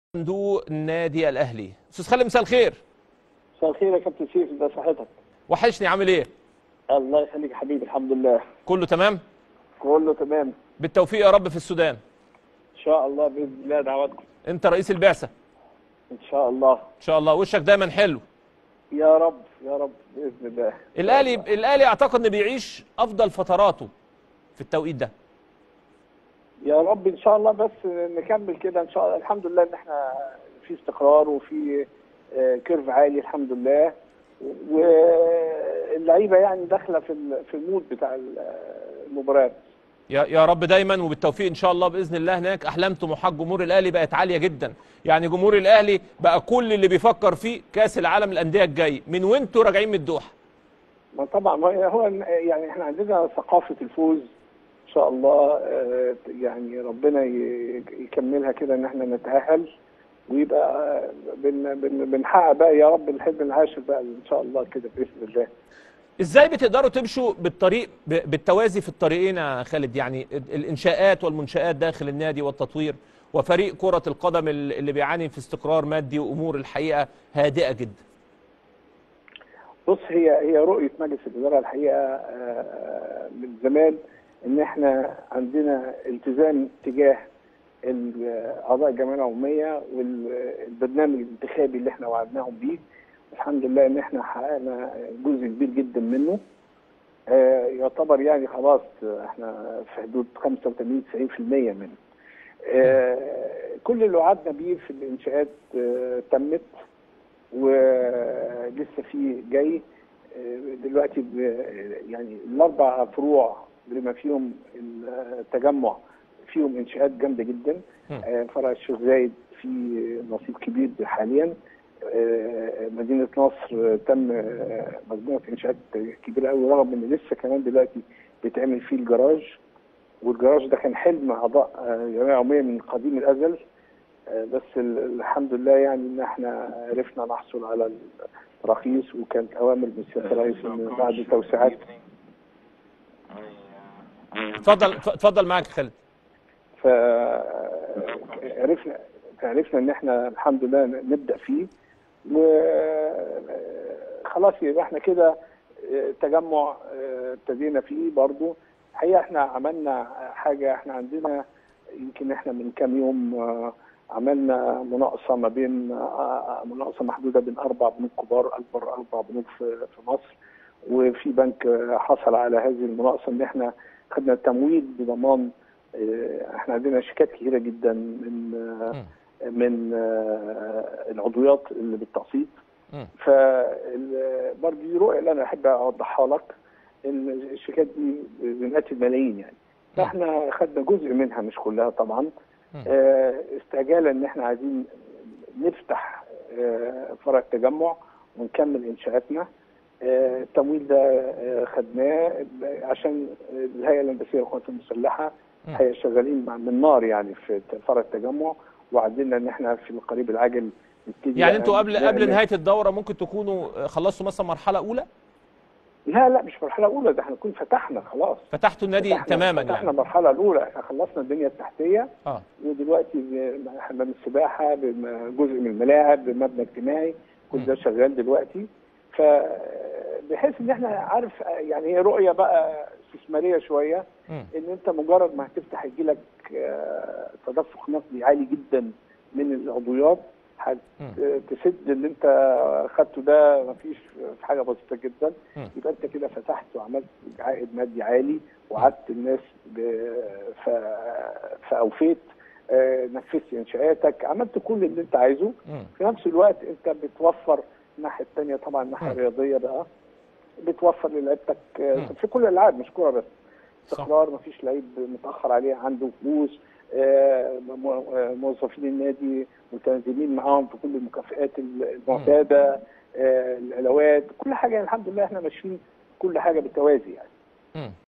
صندوق النادي الاهلي استاذ خالد مساء الخير مساء الخير يا كابتن سيف ده صحتك وحشني عامل ايه الله يخليك يا حبيبي الحمد لله كله تمام كله تمام بالتوفيق يا رب في السودان ان شاء الله باذن الله دعواتكم انت رئيس البعثه ان شاء الله ان شاء الله وشك دايما حلو يا رب يا رب باذن الله الاهلي الاهلي اعتقد انه بيعيش افضل فتراته في التوقيت ده يا رب ان شاء الله بس نكمل كده ان شاء الله الحمد لله ان احنا في استقرار وفي آه، كيرف عالي الحمد لله واللعيبه يعني داخله في ال- في المود بتاع ال- المباريات يا يا رب دايما وبالتوفيق ان شاء الله باذن الله هناك احلام طموحات جمهور الاهلي بقت عاليه جدا يعني جمهور الاهلي بقى كل اللي بيفكر فيه كاس العالم للانديه الجاي من وانتوا راجعين من الدوحه ما طبعا ما هو يعني احنا عندنا ثقافه الفوز ان شاء الله آه، يعني ربنا ي- يكملها كده ان احنا نتاهل ويبقى آه، بن بن بنحقق بقى يا رب الحلم العاشر بقى ان شاء الله كده باذن الله ازاي بتقدروا تمشوا بالطريق ب- بالتوازي في الطريقين يا خالد يعني ال- الانشاءات والمنشآت داخل النادي والتطوير وفريق كرة القدم ال- اللي بيعاني في استقرار مادي وامور الحقيقة هادئة جدا بص هي هي رؤيه مجلس الاداره الحقيقه آه، من زمان ان احنا عندنا التزام تجاه ال- اعضاء الجمعيه العموميه والبرنامج الانتخابي اللي احنا وعدناهم بيه الحمد لله ان احنا حققنا جزء كبير جدا منه آه، يعتبر يعني خلاص احنا في حدود 85 90% منه آه، كل اللي وعدنا بيه في الانشاءات آه، تمت ولسه في جاي آه، دلوقتي ب- يعني الاربع فروع بما فيهم التجمع فيهم انشاءات جامده جدا مم. آه، فرع الشيخ زايد في نصيب كبير حاليا آه، مدينه نصر تم آه، مجموعه انشاءات كبيره قوي رغم ان لسه كمان دلوقتي بيتعمل فيه الجراج والجراج ده كان حلم اعضاء آه، جمعيه عموميه من قديم الازل آه، بس ال- الحمد لله يعني ان احنا عرفنا نحصل على التراخيص وكانت اوامر من سياده الرئيس ان بعد توسعات اتفضل اتفضل معاك يا خالد فعرفنا عرفنا ان احنا الحمد لله نبدا فيه وخلاص يبقى احنا كده آه، تجمع آه، ابتدينا فيه برضو الحقيقه احنا عملنا حاجه احنا عندنا يمكن احنا من كام يوم آه، عملنا مناقصه ما بين آه، مناقصه محدوده بين اربع بنوك كبار اكبر اربع بنوك في في مصر وفي بنك آه، حصل على هذه المناقصه ان احنا خدنا تمويل بضمان آه، احنا عندنا شيكات كثيره جدا من آه، من آه، العضويات اللي بالتقسيط مم. فبرضه دي رؤيه اللي انا احب اوضحها لك ان الشيكات دي بمئات الملايين يعني فاحنا خدنا جزء منها مش كلها طبعا مم. آه، استعجالا ان احنا عايزين نفتح آه، فرع التجمع ونكمل انشاءاتنا آه، التمويل ده آه، خدناه عشان الهيئه الهندسيه للقوات المسلحه مم. هي شغالين مع من نار يعني في فرع التجمع وعدلنا ان احنا في القريب العاجل نبتدي يعني انتوا قبل نعمل- قبل نهاية الدورة ممكن تكونوا خلصتوا مثلا مرحلة أولى لا لا مش مرحله اولى ده احنا نكون فتحنا خلاص فتحتوا النادي فتحنا تماما فتحنا يعني المرحله الاولى احنا خلصنا البنيه التحتيه اه ودلوقتي ب- حمام السباحه بجزء من الملاعب بمبنى اجتماعي كل ده شغال دلوقتي ف بحيث ان احنا عارف يعني هي رؤيه بقى استثماريه شويه مم. ان انت مجرد ما هتفتح يجي لك آه، تدفق نقدي عالي جدا من العضويات هتسد اللي انت خدته ده مفيش في حاجه بسيطه جدا مم. يبقى انت كده فتحت وعملت عائد مادي عالي وعدت الناس ب... ف... فاوفيت آه، نفذت انشاءاتك عملت كل اللي انت عايزه مم. في نفس الوقت انت بتوفر الناحيه الثانيه طبعا الناحيه مم. الرياضيه بقى بتوفر للعيبتك آه، مم. في كل الالعاب مش كوره بس صح. استقرار مفيش لعيب متاخر عليه عنده فلوس آه، م- آه، موظفين النادي ملتزمين معاهم في كل المكافئات المعتاده آه، العلاوات كل حاجه الحمد لله احنا ماشيين كل حاجه بالتوازي يعني مم.